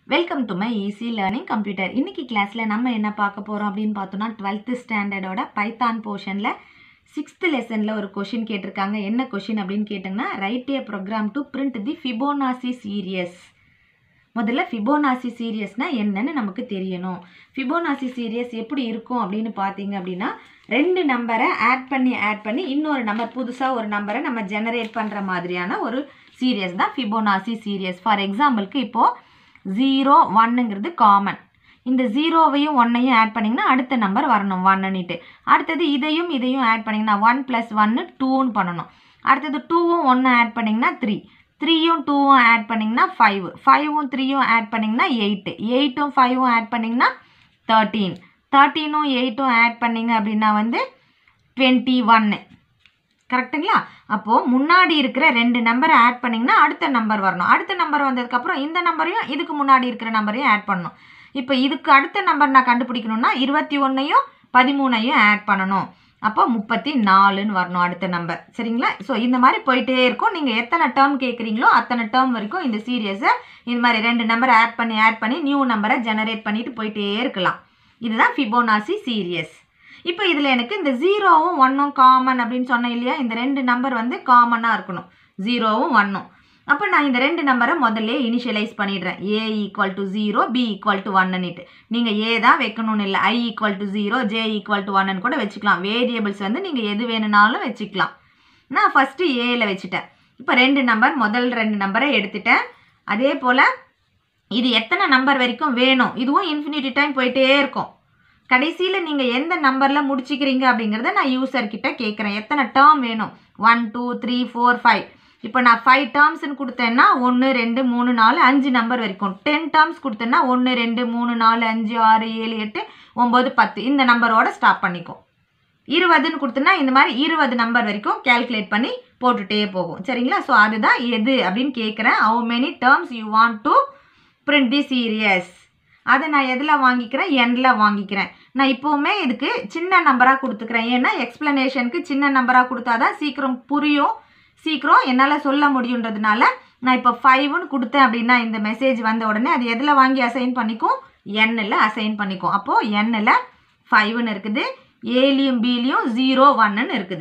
welcome to my easy learning computer இன்னைக்கு கிளாஸில் நம்ம என்ன பார்க்க போகிறோம் அப்படின்னு பார்த்தோம்னா டுவெல்த்து ஸ்டாண்டர்டோட பைத்தான் போர்ஷனில் சிக்ஸ்த்து லெசனில் ஒரு கொஷின் கேட்டிருக்காங்க என்ன கொஷின் அப்படின்னு கேட்டிங்கன்னா write a program to print the Fibonacci series முதல்ல ஃபிபோனாசி சீரியஸ்னால் என்னன்னு நமக்கு தெரியணும் ஃபிபோனாசி சீரியஸ் எப்படி இருக்கும் அப்படின்னு பார்த்தீங்க அப்படின்னா ரெண்டு நம்பரை ஆட் பண்ணி ஆட் பண்ணி இன்னொரு நம்பர் புதுசாக ஒரு நம்பரை நம்ம ஜெனரேட் பண்ணுற மாதிரியான ஒரு சீரியஸ் தான் ஃபிபோனாசி சீரியஸ் ஃபார் எக்ஸாம்பிளுக்கு இப்போது ஜீரோ ஒன்னுங்கிறது காமன் இந்த ஜீரோவையும் ஒன்னையும் ஆட் பண்ணிங்கன்னா அடுத்த நம்பர் வரணும் ஒன்னுன்னுட்டு அடுத்தது இதையும் இதையும் ஆட் பண்ணிங்கன்னா ஒன் ப்ளஸ் ஒன்று டூன்னு பண்ணணும் அடுத்தது டூவும் ஒன்று ஆட் பண்ணிங்கன்னா த்ரீ த்ரீயும் டூவும் ஆட் பண்ணிங்கன்னா ஃபைவ் ஃபைவும் த்ரீயும் ஆட் பண்ணிங்கன்னா எயிட்டு எயிட்டும் ஃபைவும் ஆட் பண்ணிங்கன்னா தேர்ட்டீன் தேர்ட்டீனும் எயிட்டும் ஆட் பண்ணிங்க அப்படின்னா வந்து டுவெண்ட்டி ஒன்று கரெக்டுங்களா அப்போது முன்னாடி இருக்கிற ரெண்டு நம்பரை ஆட் பண்ணிங்கன்னா அடுத்த நம்பர் வரணும் அடுத்த நம்பர் வந்ததுக்கப்புறம் இந்த நம்பரையும் இதுக்கு முன்னாடி இருக்கிற நம்பரையும் ஆட் பண்ணணும் இப்போ இதுக்கு அடுத்த நம்பர் நான் கண்டுபிடிக்கணும்னா இருபத்தி ஒன்றையும் பதிமூணையும் ஆட் பண்ணணும் அப்போ முப்பத்தி நாலுன்னு வரணும் அடுத்த நம்பர் சரிங்களா ஸோ இந்த மாதிரி போயிட்டே இருக்கும் நீங்கள் எத்தனை டேர்ம் கேட்குறீங்களோ அத்தனை டேர்ம் வரைக்கும் இந்த சீரியஸை இந்த மாதிரி ரெண்டு நம்பரை ஆட் பண்ணி ஆட் பண்ணி நியூ நம்பரை ஜெனரேட் பண்ணிட்டு போயிட்டே இருக்கலாம் இதுதான் ஃபிபோனாசி சீரியஸ் இப்போ இதில் எனக்கு இந்த ஜீரோவும் ஒன்றும் காமன் அப்படின்னு சொன்னேன் இல்லையா இந்த ரெண்டு நம்பர் வந்து காமனாக இருக்கணும் ஜீரோவும் ஒன்றும் அப்போ நான் இந்த ரெண்டு நம்பரை முதல்ல இனிஷியலைஸ் பண்ணிடுறேன் A equal to zero B equal to ஒன்னுட்டு நீங்கள் ஏ தான் வைக்கணும்னு இல்லை I equal to zero J equal to ஒன்னு கூட வச்சுக்கலாம் வேரியபிள்ஸ் வந்து நீங்கள் எது வேணும்னாலும் வச்சுக்கலாம் நான் ஃபஸ்ட்டு ஏல வச்சுட்டேன் இப்போ ரெண்டு நம்பர் முதல் ரெண்டு நம்பரை எடுத்துட்டேன் அதே போல் இது எத்தனை நம்பர் வரைக்கும் வேணும் இதுவும் இன்ஃபினிட்டி டைம் போயிட்டே இருக்கும் கடைசியில் நீங்கள் எந்த நம்பரில் முடிச்சிக்கிறீங்க அப்படிங்கிறத நான் யூசர் கிட்ட கேட்குறேன் எத்தனை டேர்ம் வேணும் one two three four five இப்போ நான் ஃபைவ் டேர்ம்ஸ்னு கொடுத்தேன்னா ஒன்று ரெண்டு மூணு நாலு அஞ்சு நம்பர் வரைக்கும் டென் டேர்ம்ஸ் கொடுத்தேன்னா ஒன்று ரெண்டு மூணு நாலு அஞ்சு ஆறு ஏழு எட்டு ஒம்பது பத்து இந்த நம்பரோட ஸ்டாப் பண்ணிக்கும் இருபதுன்னு கொடுத்தோன்னா இந்த மாதிரி இருபது நம்பர் வரைக்கும் கேல்குலேட் பண்ணி போட்டுகிட்டே போகும் சரிங்களா ஸோ அதுதான் எது அப்படின்னு கேட்குறேன் how many terms you want to print the series அதை நான் எதில் வாங்கிக்கிறேன் எண்ணில் வாங்கிக்கிறேன் நான் இப்போவுமே இதுக்கு சின்ன நம்பராக கொடுத்துக்கிறேன் ஏன்னா எக்ஸ்ப்ளனேஷனுக்கு சின்ன நம்பராக கொடுத்தா தான் சீக்கிரம் புரியும் சீக்கிரம் என்னால் சொல்ல முடியுன்றதுனால நான் இப்போ ஃபைவ்னு கொடுத்தேன் அப்படின்னா இந்த மெசேஜ் வந்த உடனே அது எதில் வாங்கி அசைன் பண்ணிக்கும் எண்ணில் அசைன் பண்ணிக்கும் அப்போது எண்ணில் ஃபைவ்னு இருக்குது ஏலியும் பிலியும் ஜீரோ ஒன்னுன்னு இருக்குது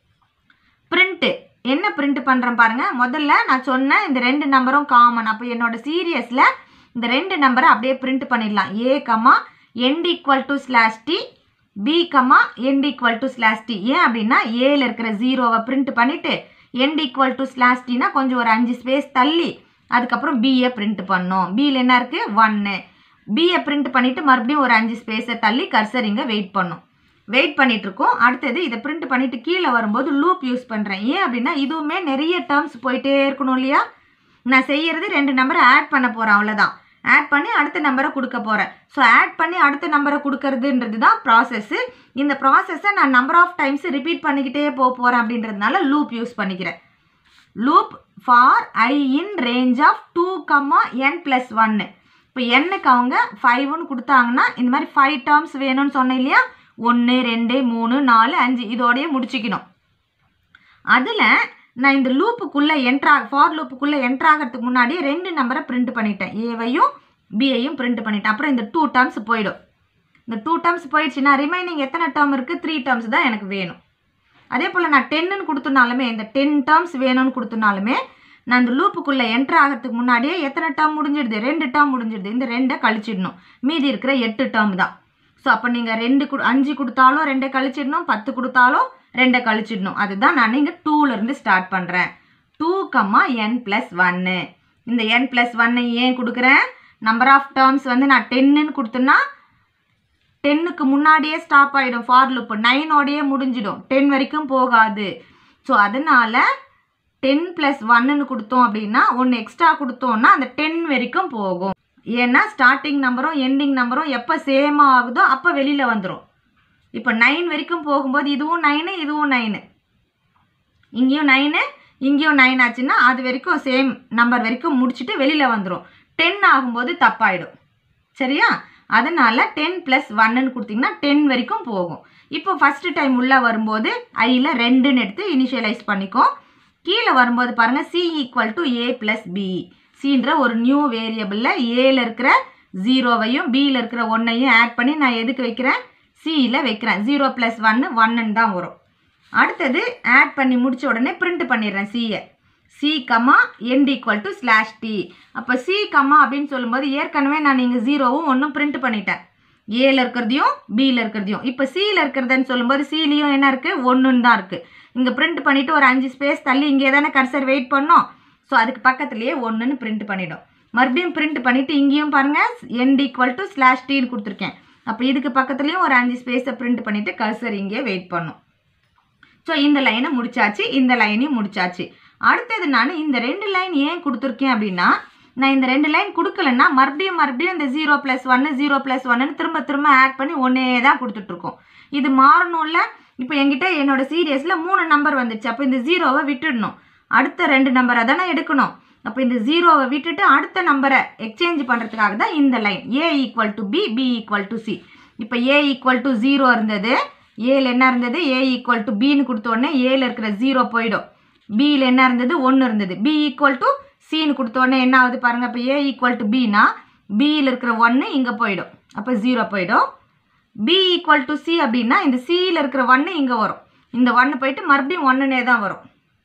பிரிண்ட்டு என்ன பிரிண்ட் பண்ணுறேன் பாருங்கள் முதல்ல நான் சொன்னேன் இந்த ரெண்டு நம்பரும் காமன் அப்போ என்னோட சீரியஸில் இந்த ரெண்டு நம்பரை அப்படியே பிரிண்ட் பண்ணிடலாம் A comma end equal to slash T B comma end equal to slash T ஏன் அப்படின்னா ஏல இருக்கிற ஜீரோவை பிரிண்ட் பண்ணிவிட்டு எண்ட் ஈக்குவல் டு ஸ்லாஷ் டினா கொஞ்சம் ஒரு அஞ்சு ஸ்பேஸ் தள்ளி அதுக்கப்புறம் பிஏ பிரிண்ட் பண்ணோம் பியில் என்ன இருக்குது ஒன்று பிஏ பிரிண்ட் பண்ணிவிட்டு மறுபடியும் ஒரு அஞ்சு ஸ்பேஸை தள்ளி கர்சர் இங்கே வெயிட் பண்ணும் வெயிட் பண்ணிட்டு இருக்கோம் அடுத்தது இதை பிரிண்ட் பண்ணிட்டு கீழே வரும்போது லூப் யூஸ் பண்ணுறேன் ஏன் அப்படின்னா இதுவுமே நிறைய டேர்ம்ஸ் போயிட்டே இருக்கணும் இல்லையா நான் செய்யறது ரெண்டு நம்பரை ஆட் பண்ண போகிறேன் அவ்வளோதான் ஆட் பண்ணி அடுத்த நம்பரை கொடுக்க போகிறேன் ஸோ ஆட் பண்ணி அடுத்த நம்பரை கொடுக்கறதுன்றது தான் ப்ராசஸ்ஸு இந்த ப்ராசஸை நான் நம்பர் ஆஃப் டைம்ஸ் ரிப்பீட் பண்ணிக்கிட்டே போக போகிறேன் அப்படின்றதுனால லூப் யூஸ் பண்ணிக்கிறேன் loop for I in range of two comma N plus ஒன்று இப்போ எண்ணுக்கு அவங்க ஃபைவ்னு கொடுத்தாங்கன்னா இந்த மாதிரி ஃபைவ் டேர்ம்ஸ் வேணும்னு சொன்னேன் இல்லையா ஒன்று ரெண்டு மூணு நாலு அஞ்சு இதோடய முடிச்சுக்கணும் அதில் நான் இந்த லூப்புக்குள்ளே என்ட்ரா ஃபார் லூப்புக்குள்ளே என்ட்ராகிறதுக்கு முன்னாடியே ரெண்டு நம்பரை பிரிண்ட் பண்ணிட்டேன் ஏவையும் பிஐயும் பிரிண்ட் பண்ணிட்டேன் அப்புறம் இந்த டூ டேர்ம்ஸ் போயிடும் இந்த டூ டேர்ம்ஸ் போயிடுச்சுன்னா ரிமைனிங் எத்தனை டேர்ம் இருக்குது த்ரீ டேர்ம்ஸ் தான் எனக்கு வேணும் அதே போல் நான் டென்னுன்னு கொடுத்தனாலுமே இந்த டென் டேர்ம்ஸ் வேணும்னு கொடுத்தனாலுமே நான் இந்த லூப்புக்குள்ளே என்ட்ரு ஆகிறதுக்கு முன்னாடியே எத்தனை டேர்ம் முடிஞ்சிடுது ரெண்டு டேர்ம் முடிஞ்சிடுது இந்த ரெண்டை கழிச்சிடணும் மீதி இருக்கிற எட்டு டேர்ம் தான் ஸோ அப்போ நீங்கள் ரெண்டு கு அஞ்சு கொடுத்தாலும் ரெண்டை கழிச்சிடணும் பத்து கொடுத்தாலும் ரெண்டை கழிச்சிடணும் அதுதான் நான் இங்கே டூலேருந்து ஸ்டார்ட் பண்ணுறேன் டூ கம்மா என் ப்ளஸ் ஒன்று இந்த என் ப்ளஸ் ஒன்னை ஏன் கொடுக்குறேன் நம்பர் ஆஃப் டேர்ம்ஸ் வந்து நான் டென்னுன்னு கொடுத்தேன்னா டென்னுக்கு முன்னாடியே ஸ்டாப் ஆகிடும் ஃபார் லுப்பு நைனோடையே முடிஞ்சிடும் டென் வரைக்கும் போகாது ஸோ அதனால் டென் ப்ளஸ் ஒன்னுன்னு கொடுத்தோம் அப்படின்னா ஒன்று எக்ஸ்ட்ரா கொடுத்தோன்னா அந்த டென் வரைக்கும் போகும் ஏன்னா ஸ்டார்டிங் நம்பரும் எண்டிங் நம்பரும் எப்போ சேமாக ஆகுதோ அப்போ வெளியில் வந்துடும் இப்போ நைன் வரைக்கும் போகும்போது இதுவும் நைனு இதுவும் நைனு இங்கேயும் நைனு இங்கேயும் நைன் ஆச்சுன்னா அது வரைக்கும் சேம் நம்பர் வரைக்கும் முடிச்சுட்டு வெளியில் வந்துடும் டென் ஆகும்போது தப்பாயிடும் சரியா அதனால் டென் ப்ளஸ் ஒன்னுன்னு கொடுத்தீங்கன்னா டென் வரைக்கும் போகும் இப்போ ஃபஸ்ட்டு டைம் உள்ளே வரும்போது ஐயில் ரெண்டுன்னு எடுத்து இனிஷியலைஸ் பண்ணிக்கோ கீழே வரும்போது பாருங்கள் C equal to A plus B சின்ற ஒரு நியூ வேரியபிளில் ஏல இருக்கிற ஜீரோவையும் பியில் இருக்கிற ஒன்னையும் ஆட் பண்ணி நான் எதுக்கு வைக்கிறேன் சியில் வைக்கிறேன் ஜீரோ ப்ளஸ் ஒன்று ஒன்னுன்னு தான் வரும் அடுத்தது ஆட் பண்ணி முடிச்ச உடனே பிரிண்ட் பண்ணிடுறேன் சியை C comma end equal to slash T அப்போ சி கமா அப்படின்னு சொல்லும்போது ஏற்கனவே நான் இங்கே ஜீரோவும் ஒன்றும் பிரிண்ட் பண்ணிட்டேன் ஏல இருக்கிறதையும் பியில் இருக்கிறதையும் இப்போ சியில் இருக்கிறதுன்னு சொல்லும்போது சிலையும் என்ன இருக்குது ஒன்றுன்னு தான் இருக்குது இங்கே பிரிண்ட் பண்ணிவிட்டு ஒரு அஞ்சு ஸ்பேஸ் தள்ளி இங்கே தானே கர்சர் வெயிட் பண்ணோம் ஸோ அதுக்கு பக்கத்துலேயே ஒன்றுன்னு பிரிண்ட் பண்ணிடும் மறுபடியும் பிரிண்ட் பண்ணிவிட்டு இங்கேயும் பாருங்கள் எண்ட் ஈக்குவல் டு ஸ்லாஷ் டீன்னு கொடுத்துருக்கேன் அப்போ இதுக்கு பக்கத்துலேயும் ஒரு அஞ்சு ஸ்பேஸை பிரிண்ட் பண்ணிவிட்டு கர்சர் இங்கே வெயிட் பண்ணும் ஸோ இந்த லைனை முடிச்சாச்சு இந்த லைனையும் முடிச்சாச்சு அடுத்தது நான் இந்த ரெண்டு லைன் ஏன் கொடுத்துருக்கேன் அப்படின்னா நான் இந்த ரெண்டு லைன் கொடுக்கலன்னா மறுபடியும் மறுபடியும் இந்த ஜீரோ ப்ளஸ் ஒன்று ஜீரோ ப்ளஸ் ஒன்னு திரும்ப திரும்ப ஆட் பண்ணி ஒன்றே தான் கொடுத்துட்ருக்கோம் இது மாறணும்ல இப்போ என்கிட்ட என்னோட சீரியஸில் மூணு நம்பர் வந்துச்சு அப்போ இந்த ஜீரோவை விட்டுடணும் அடுத்த ரெண்டு நம்பரை தானே எடுக்கணும் அப்போ இந்த ஜீரோவை விட்டுட்டு அடுத்த நம்பரை எக்ஸ்சேஞ்ச் பண்ணுறதுக்காக தான் இந்த line A equal to B B equal to C இப்போ ஏ ஈக்குவல் டு ஜீரோ இருந்தது ஏல என்ன இருந்தது ஏ ஈக்குவல் டு பின்னு கொடுத்த உடனே ஏல இருக்கிற ஜீரோ போயிடும் பியில் என்ன இருந்தது ஒன்று இருந்தது பி ஈக்குவல் டு சின்னு கொடுத்த உடனே என்ன ஆகுது பாருங்கள் இப்போ ஏ ஈக்குவல் டு பினா பியில் இருக்கிற ஒன்று இங்கே போயிடும் அப்போ ஜீரோ போயிடும் பி ஈக்குவல் டு சி அப்படின்னா இந்த சியில் இருக்கிற ஒன்று இங்கே வரும் இந்த ஒன்று போயிட்டு மறுபடியும் ஒன்றுனே தான் வரும்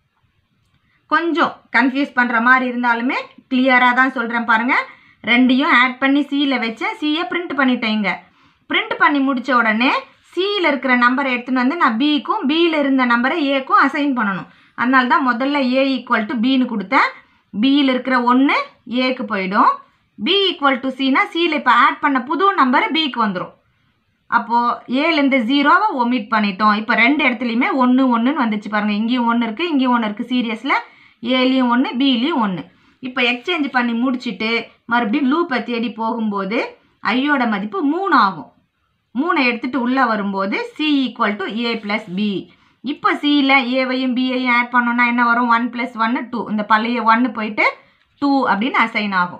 கொஞ்சம் கன்ஃபியூஸ் பண்ணுற மாதிரி இருந்தாலுமே கிளியராக தான் சொல்கிறேன் பாருங்கள் ரெண்டையும் ஆட் பண்ணி சியில் வச்சேன் சியை பிரிண்ட் பண்ணிட்டேன் இங்கே பிரிண்ட் பண்ணி முடித்த உடனே சியில் இருக்கிற நம்பரை எடுத்துன்னு வந்து நான் பிக்கும் பியில் இருந்த நம்பரை ஏக்கும் அசைன் பண்ணணும் அதனால தான் முதல்ல ஏ ஈக்குவல் டு பின்னு கொடுத்தேன் பியில் இருக்கிற ஒன்று ஏக்கு போயிடும் பி ஈக்குவல் டு சினா சியில் இப்போ ஆட் பண்ண புது நம்பர் பிக்கு வந்துடும் அப்போது ஏலேருந்து ஜீரோவை ஒமிட் பண்ணிட்டோம் இப்போ ரெண்டு இடத்துலையுமே ஒன்று ஒன்றுன்னு வந்துச்சு பாருங்கள் இங்கேயும் ஒன்று இருக்குது இங்கேயும் ஒன்று இருக்குது சீரியஸில் ஏலையும் ஒன்று பிலையும் ஒன்று இப்போ எக்ஸ்சேஞ்ச் பண்ணி முடிச்சுட்டு மறுபடியும் லூப்பை தேடி போகும்போது ஐயோட மதிப்பு மூணு ஆகும் மூணை எடுத்துகிட்டு உள்ளே வரும்போது C equal to A plus B இப்போ சியில் ஏவையும் பியையும் ஆட் பண்ணோன்னா என்ன வரும் ஒன் ப்ளஸ் ஒன்று டூ இந்த பழைய ஒன்று போயிட்டு டூ அப்படின்னு அசைன் ஆகும்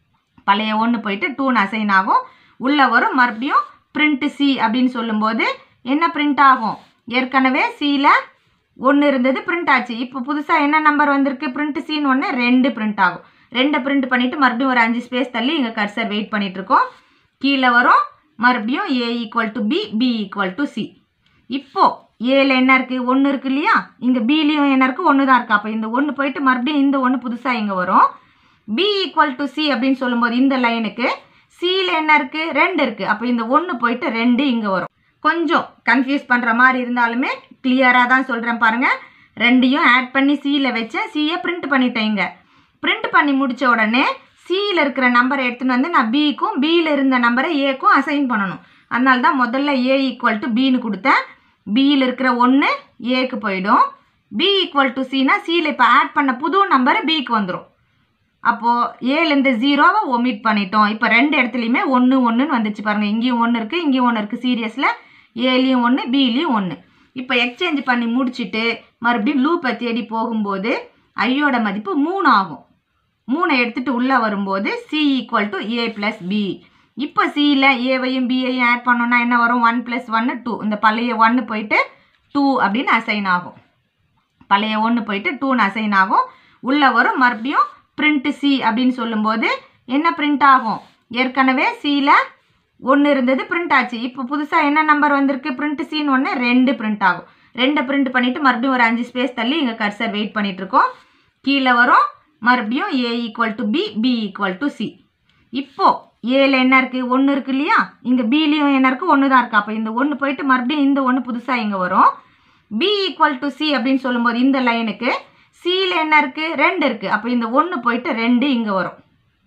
பழைய ஒன்று போயிட்டு டூன்னு அசைன் ஆகும் உள்ளே வரும் மறுபடியும் பிரிண்ட் சி அப்படின்னு சொல்லும்போது என்ன பிரிண்ட் ஆகும் ஏற்கனவே சியில் ஒன்று இருந்தது பிரிண்ட் ஆச்சு இப்போ புதுசாக என்ன நம்பர் வந்திருக்கு பிரிண்ட் சின்னு ஒன்று ரெண்டு பிரிண்ட் ஆகும் ரெண்டை பிரிண்ட் பண்ணிவிட்டு மறுபடியும் ஒரு அஞ்சு ஸ்பேஸ் தள்ளி இங்கே கர்சர் வெயிட் பண்ணிகிட்ருக்கோம் கீழே வரும் மறுபடியும் A equal to B B equal to C இப்போது ஏல என்ன இருக்குது ஒன்று இருக்குது இல்லையா இங்கே பிலையும் என்ன இருக்குது ஒன்று தான் இருக்குது அப்போ இந்த ஒன்று போயிட்டு மறுபடியும் இந்த ஒன்று புதுசாக இங்கே வரும் பி ஈக்குவல் டு சி அப்படின்னு சொல்லும்போது இந்த லைனுக்கு சியில் என்ன இருக்குது ரெண்டு இருக்குது அப்போ இந்த ஒன்று போயிட்டு ரெண்டு இங்கே வரும் கொஞ்சம் கன்ஃபியூஸ் பண்ணுற மாதிரி இருந்தாலுமே கிளியராக தான் சொல்கிறேன் பாருங்கள் ரெண்டையும் ஆட் பண்ணி சியில் வச்சேன் சியை பிரிண்ட் பண்ணிட்டேன் இங்கே பிரிண்ட் பண்ணி முடித்த உடனே சியில் இருக்கிற நம்பரை எடுத்துன்னு வந்து நான் பிக்கும் பியில் இருந்த நம்பரை ஏக்கும் அசைன் பண்ணணும் அதனால தான் முதல்ல ஏ ஈக்குவல் டு பின்னு கொடுத்தேன் பியில் இருக்கிற ஒன்று ஏக்கு போயிடும் பி ஈக்குவல் டு சினா சியில் இப்போ ஆட் பண்ண புது நம்பரு பிக்கு வந்துடும் அப்போது ஏலேருந்து ஜீரோவை ஒமிட் பண்ணிட்டோம் இப்போ ரெண்டு இடத்துலையுமே ஒன்று ஒன்றுன்னு வந்துச்சு பாருங்கள் இங்கேயும் ஒன்று இருக்குது இங்கேயும் ஒன்று இருக்குது சீரியஸில் ஏலையும் ஒன்று பிலையும் ஒன்று இப்போ எக்ஸ்சேஞ்ச் பண்ணி முடிச்சுட்டு மறுபடியும் லூப்பை தேடி போகும்போது ஐயோட மதிப்பு மூணு ஆகும் மூணை எடுத்துகிட்டு உள்ளே வரும்போது C equal to A plus B இப்போ சியில் ஏவையும் பியையும் ஆட் பண்ணோன்னா என்ன வரும் ஒன் ப்ளஸ் ஒன்று டூ இந்த பழைய ஒன்று போயிட்டு டூ அப்படின்னு அசைன் ஆகும் பழைய ஒன்று போயிட்டு டூன்னு அசைன் ஆகும் உள்ளே வரும் மறுபடியும் பிரிண்ட் சி அப்படின்னு சொல்லும்போது என்ன பிரிண்ட் ஆகும் ஏற்கனவே சியில் ஒன்று இருந்தது பிரிண்ட் ஆச்சு இப்போ புதுசாக என்ன நம்பர் வந்திருக்கு பிரிண்ட் சின்னு ஒன்று ரெண்டு பிரிண்ட் ஆகும் ரெண்டை பிரிண்ட் பண்ணிவிட்டு மறுபடியும் ஒரு அஞ்சு ஸ்பேஸ் தள்ளி இங்கே கர்சர் வெயிட் பண்ணிகிட்ருக்கோம் கீழே வரும் மறுபடியும் A equal to B B equal to C இப்போது ஏல என்ன இருக்குது ஒன்று இருக்குது இல்லையா இங்கே பிலையும் என்ன இருக்குது ஒன்று தான் இருக்குது அப்போ இந்த ஒன்று போயிட்டு மறுபடியும் இந்த ஒன்று புதுசாக இங்கே வரும் பி ஈக்குவல் டு சி அப்படின்னு சொல்லும்போது இந்த லைனுக்கு சியில் என்ன இருக்குது ரெண்டு இருக்குது அப்போ இந்த ஒன்று போயிட்டு ரெண்டு இங்கே வரும்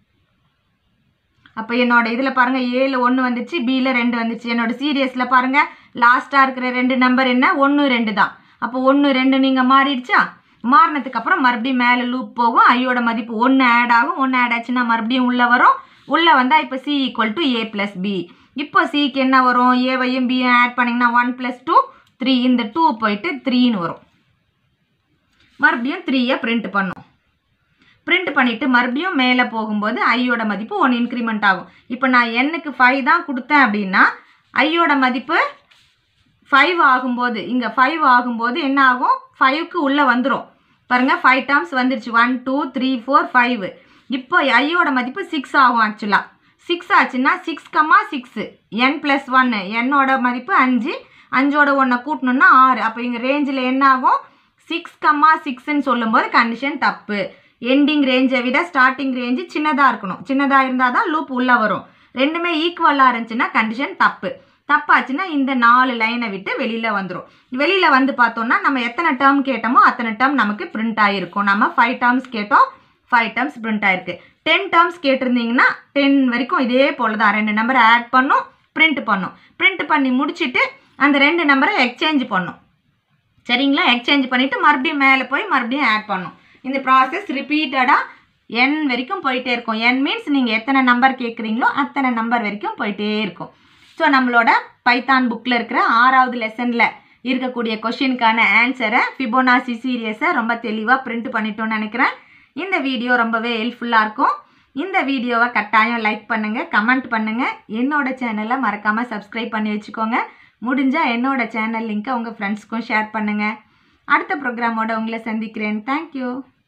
அப்போ என்னோட இதில் பாருங்கள் ஏழு ஒன்று வந்துச்சு பியில் ரெண்டு வந்துச்சு என்னோட சீரியஸில் பாருங்கள் லாஸ்ட்டாக இருக்கிற ரெண்டு நம்பர் என்ன ஒன்று ரெண்டு தான் அப்போ ஒன்று ரெண்டு நீங்கள் மாறிடுச்சா மாறினதுக்கு அப்புறம் மறுபடியும் மேலே லூப் போகும் ஐயோட மதிப்பு ஒன்று ஆட் ஆகும் ஒன்று ஆட் ஆச்சுன்னா மறுபடியும் உள்ளே வரும் உள்ளே வந்தால் இப்போ C equal to A plus B இப்போ சிக்கு என்ன வரும் ஏவையும் பியும் ஆட் பண்ணிங்கன்னா ஒன் ப்ளஸ் டூ த்ரீ இந்த டூ போயிட்டு த்ரீன்னு வரும் மறுபடியும் த்ரீயை பிரிண்ட் பண்ணும் பிரிண்ட் பண்ணிவிட்டு மறுபடியும் மேலே போகும்போது ஐயோட மதிப்பு ஒன் இன்க்ரிமெண்ட் ஆகும் இப்போ நான் எண்ணுக்கு ஃபைவ் தான் கொடுத்தேன் அப்படின்னா ஐயோட மதிப்பு ஃபைவ் ஆகும்போது இங்கே ஃபைவ் ஆகும்போது என்ன ஆகும் ஃபைவ்க்கு உள்ளே வந்துடும் பாருங்கள் ஃபைவ் டேர்ம்ஸ் வந்துருச்சு one two three four five இப்போ ஐயோட மதிப்பு சிக்ஸ் ஆகும் ஆக்சுவலாக சிக்ஸ் ஆச்சுன்னா six comma six N plus ஒன்று என்னோட மதிப்பு அஞ்சு அஞ்சோட ஒன்றை கூட்டணும்னா ஆறு அப்போ இங்கே ரேஞ்சில் என்ன ஆகும் சிக்ஸ் கம்மா சிக்ஸ்ன்னு சொல்லும்போது கண்டிஷன் தப்பு எண்டிங் ரேஞ்சை விட ஸ்டார்டிங் ரேஞ்சு சின்னதாக இருக்கணும் சின்னதாக இருந்தால் தான் லூப் உள்ளே வரும் ரெண்டுமே ஈக்குவலாக இருந்துச்சுன்னா கண்டிஷன் தப்பு தப்பாச்சுன்னா இந்த நாலு லைனை விட்டு வெளியில் வந்துடும் வெளியில் வந்து பார்த்தோம்னா நம்ம எத்தனை டேர்ம் கேட்டோமோ அத்தனை டேர்ம் நமக்கு பிரிண்ட் ஆகிருக்கும் நம்ம ஃபைவ் டேர்ம்ஸ் கேட்டோம் ஃபைவ் டேர்ம்ஸ் பிரிண்ட் ஆயிருக்கு டென் டேர்ம்ஸ் கேட்டிருந்தீங்கன்னா டென் வரைக்கும் இதே போல் தான் ரெண்டு நம்பரை ஆட் பண்ணும் பிரிண்ட் பண்ணும் பிரிண்ட் பண்ணி முடிச்சுட்டு அந்த ரெண்டு நம்பரை எக்ஸ்சேஞ்ச் பண்ணும் சரிங்களா எக்ஸ்சேஞ்ச் பண்ணிவிட்டு மறுபடியும் மேலே போய் மறுபடியும் ஆட் பண்ணும் இந்த ப்ராசஸ் ரிப்பீட்டடாக என் வரைக்கும் போயிட்டே இருக்கும் என் மீன்ஸ் நீங்கள் எத்தனை நம்பர் கேட்குறீங்களோ அத்தனை நம்பர் வரைக்கும் போயிட்டே இருக்கும் ஸோ நம்மளோட பைத்தான் புக்கில் இருக்கிற ஆறாவது லெசனில் இருக்கக்கூடிய கொஷினுக்கான ஆன்சரை ஃபிபோனாசி சீரியஸை ரொம்ப தெளிவாக பிரிண்ட் பண்ணிட்டோம்னு நினைக்கிறேன் இந்த வீடியோ ரொம்பவே ஹெல்ப்ஃபுல்லாக இருக்கும் இந்த வீடியோவை கட்டாயம் லைக் பண்ணுங்கள் கமெண்ட் பண்ணுங்கள் என்னோட சேனலை மறக்காமல் சப்ஸ்கிரைப் பண்ணி வச்சுக்கோங்க முடிஞ்சால் என்னோட சேனல் லிங்க்கை உங்கள் ஃப்ரெண்ட்ஸ்க்கும் ஷேர் பண்ணுங்கள் அடுத்த ப்ரோக்ராமோட உங்களை சந்திக்கிறேன் தேங்க்யூ